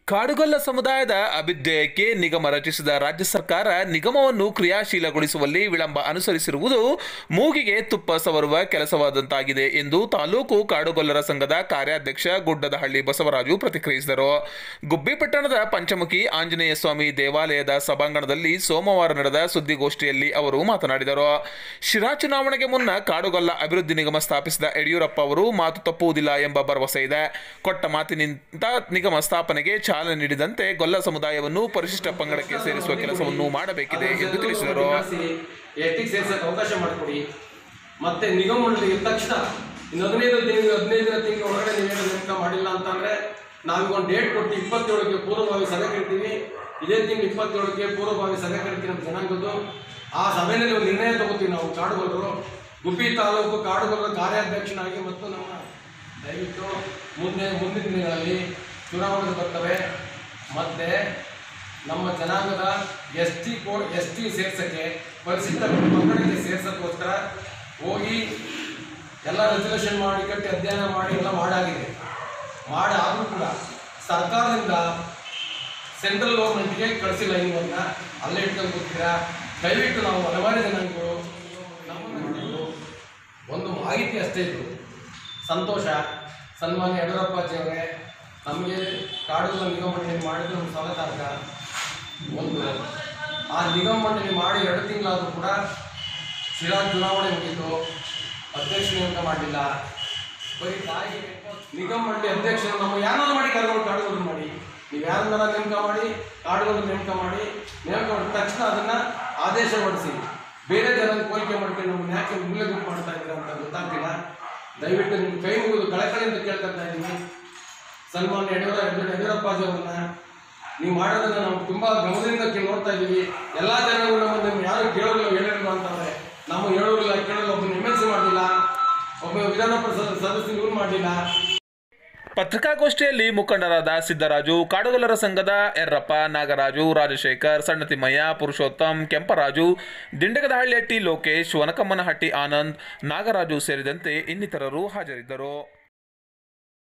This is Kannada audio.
ಕಾಡುಗೊಲ್ಲ ಸಮುದಾಯದ ಅಭ್ಯುದಯಕ್ಕೆ ನಿಗಮ ರಚಿಸಿದ ರಾಜ್ಯ ಸರ್ಕಾರ ನಿಗಮವನ್ನು ಕ್ರಿಯಾಶೀಲಗೊಳಿಸುವಲ್ಲಿ ವಿಳಂಬ ಅನುಸರಿಸಿರುವುದು ಮೂಗಿಗೆ ತುಪ್ಪ ಸವರುವ ಕೆಲಸವಾದಂತಾಗಿದೆ ಎಂದು ತಾಲೂಕು ಕಾಡುಗೊಲ್ಲರ ಸಂಘದ ಕಾರ್ಯಾಧ್ಯಕ್ಷ ಗುಡ್ಡದಹಳ್ಳಿ ಬಸವರಾಜು ಪ್ರತಿಕ್ರಿಯಿಸಿದರು ಗುಬ್ಬಿ ಪಟ್ಟಣದ ಪಂಚಮುಖಿ ಆಂಜನೇಯ ಸ್ವಾಮಿ ದೇವಾಲಯದ ಸಭಾಂಗಣದಲ್ಲಿ ಸೋಮವಾರ ನಡೆದ ಸುದ್ದಿಗೋಷ್ಠಿಯಲ್ಲಿ ಅವರು ಮಾತನಾಡಿದರು ಶಿರಾ ಚುನಾವಣೆಗೆ ಮುನ್ನ ಕಾಡುಗೊಲ್ಲ ಅಭಿವೃದ್ಧಿ ನಿಗಮ ಸ್ಥಾಪಿಸಿದ ಯಡಿಯೂರಪ್ಪ ಅವರು ಮಾತು ತಪ್ಪುವುದಿಲ್ಲ ಎಂಬ ಭರವಸೆ ಇದೆ ಕೊಟ್ಟ ಮಾತಿನಿಂದ ನಿಗಮ ಸ್ಥಾಪನೆಗೆ ಚಾಲನೆ ನೀಡಿದಂತೆ ಗೊಲ್ಲ ಸಮುದಾಯವನ್ನು ಪರಿಶಿಷ್ಟ ಪಂಗಡಕ್ಕೆ ಸೇರಿಸುವ ಕೆಲಸವನ್ನು ಮಾಡಬೇಕಿದೆ ಎಂದು ತಿಳಿಸಿದರು ಎಷ್ಟಿಗೆ ಸೇರ್ಸಕ್ಕೆ ಅವಕಾಶ ಮಾಡಿಕೊಡಿ ಮತ್ತೆ ನಿಗಮ ಮಂಡಳಿ ಇದ್ದ ತಕ್ಷಣ ಇನ್ನು ಹದಿನೈದು ತಿಂಗಳು ಹದಿನೈದನೇ ತಿಂಗಳ ಒಳಗಡೆ ನೀವೇನು ನೇಮಕ ಮಾಡಿಲ್ಲ ಅಂತಂದ್ರೆ ನಾವೀಗ ಒಂದು ಡೇಟ್ ಕೊಟ್ಟು ಇಪ್ಪತ್ತೇಳಕ್ಕೆ ಪೂರ್ವಭಾವಿ ಸಭೆ ಕರಿತೀವಿ ಇದೇ ತಿಂಗಳು ಇಪ್ಪತ್ತೇಳಕ್ಕೆ ಪೂರ್ವಭಾವಿ ಸಭೆ ಕರಿತೀವಿ ನಮ್ಮ ಜನಾಂಗದ್ದು ಆ ಸಭೆಯಲ್ಲಿ ಒಂದು ನಿರ್ಣಯ ತಗೋತೀವಿ ನಾವು ಕಾಡುಗೊಲ್ಲರು ಗುಬ್ಬಿ ತಾಲೂಕು ಕಾಡುಗೊಲ್ಲರ ಕಾರ್ಯಾಧ್ಯಕ್ಷನಾಗಿ ಮತ್ತು ನಮ್ಮ ದಯವಿಟ್ಟು ಮುಂದೆ ಮುಂದಿನ ದಿನಗಳಲ್ಲಿ ಚುನಾವಣೆ ಬರ್ತವೆ ಮತ್ತೆ ನಮ್ಮ ಜನಾಂಗದ ಎಸ್ ಟಿ ಕೋ ಎಸ್ ಟಿ ಸೇರ್ಸಕ್ಕೆ ಪರಿಶಿಷ್ಟ ಪಂಗಡಕ್ಕೆ ಸೇರ್ಸಕ್ಕೋಸ್ಕರ ಹೋಗಿ ಎಲ್ಲ ರೆಸಲ್ಯೂಷನ್ ಮಾಡಿ ಕಟ್ಟಿ ಅಧ್ಯಯನ ಮಾಡಿ ಎಲ್ಲ ಮಾಡಾಗಿದೆ ಮಾಡಿ ಆದರೂ ಕೂಡ ಸರ್ಕಾರದಿಂದ ಸೆಂಟ್ರಲ್ ಗೌರ್ಮೆಂಟ್ಗೆ ಕಳಿಸಿಲ್ಲ ಇನ್ನೊಂದನ್ನ ಅಲ್ಲೇ ಇಟ್ಕೊಂಡು ಕೂತೀರಾ ದಯವಿಟ್ಟು ನಾವು ಹಲವಾರು ಜನಾಂಗಗಳು ನಮ್ಮನ್ನು ಹಿಡಿದು ಒಂದು ಮಾಹಿತಿ ಅಷ್ಟೇ ಇದು ಸಂತೋಷ ಸನ್ಮಾನ್ಯ ಯಡಿಯೂರಪ್ಪಾಜಿಯವರೇ ನಮಗೆ ಕಾಡುಗಳ ನಿಗಮ ಮಂಡಳಿ ಮಾಡಿದ್ರೆ ಒಂದು ಸ್ವಾಗತಾರ್ಹ ಒಂದು ಆ ನಿಗಮ ಮಂಡಳಿ ಮಾಡಿ ಎರಡು ತಿಂಗಳಾದರೂ ಕೂಡ ಶಿರಾ ಚುನಾವಣೆ ಮುಗೀತು ಅಧ್ಯಕ್ಷ ನೇಮಕ ಮಾಡಲಿಲ್ಲ ಬರೀ ತಾಯಿಗೆ ನಿಗಮ ಮಂಡಳಿ ಅಧ್ಯಕ್ಷರು ನಮ್ಮ ಯಾರನ್ನ ಮಾಡಿ ಕರ್ಕೊಂಡು ಕಾಡುಗಳು ಮಾಡಿ ನೀವು ಯಾರನ್ನ ನೇಮಕ ಮಾಡಿ ಕಾಡುಗಳು ನೇಮಕ ಮಾಡಿ ನೇಮಕ ಮಾಡಿದ ತಕ್ಷಣ ಅದನ್ನ ಆದೇಶ ಹೊಡಿಸಿ ಬೇರೆ ಜನ ಕೋರಿಕೆ ಮಾಡ್ಕೊಂಡು ನಮ್ಮನ್ನ ಯಾಕೆ ಮೂಲೆ ಗುಂಪು ಮಾಡ್ತಾ ಇದ್ದೀರಾ ಅಂತ ಗೊತ್ತಾಗ್ತಿಲ್ಲ ದಯವಿಟ್ಟು ನಿಮ್ಮ ಕೈ ಮುಗಿದು ಕಳಕಳಿಯಿಂದ ಕೇಳ್ಕೊತಾ ಇದ್ದೀನಿ ಸನ್ಮಾನ್ಯ ಯಡಿಯೂರ ಯಡಿಯೂರಪ್ಪಾಜಿ ಅವ್ರನ್ನ ನೀವು ಮಾಡೋದನ್ನ ನಾವು ತುಂಬಾ ಗಮನದಿಂದ ಕೇ- ನೋಡ್ತಾ ಇದ್ದೀವಿ ಎಲ್ಲಾ ಜನಗಳು ನಮ್ಮನ್ನು ನೀವು ಯಾರು ಕೇಳೋದಿಲ್ಲ ಹೇಳಿರಲ್ಲ ಅಂತಂದ್ರೆ ನಾವು ಹೇಳೋದಿಲ್ಲ ಕೇಳೋಲ್ಲ ಒಬ್ಬ ಎಮ್ ಎಲ್ ಸಿ ಮಾಡಲಿಲ್ಲ ಒಬ್ಬ ವಿಧಾನ ಪರಿಷತ್ ಸದಸ್ಯರು ಇವ್ರು ಮಾಡಲಿಲ್ಲ ಪತ್ರಿಕಾಗೋಷ್ಠಿಯಲ್ಲಿ ಮುಖಂಡರಾದ ಸಿದ್ದರಾಜು ಕಾಡುಗೊಲ್ಲರ ಸಂಘದ ಯರ್ರಪ್ಪ ನಾಗರಾಜು ರಾಜಶೇಖರ್ ಸಣ್ಣತಿಮ್ಮಯ್ಯ ಪುರುಷೋತ್ತಮ್ ಕೆಂಪರಾಜು ದಿಂಡಗದಹಳ್ಳಿಹಟ್ಟಿ ಲೋಕೇಶ್ ವನಕಮ್ಮನಹಟ್ಟಿ ಆನಂದ್ ನಾಗರಾಜು ಸೇರಿದಂತೆ ಇನ್ನಿತರರು ಹಾಜರಿದ್ದರು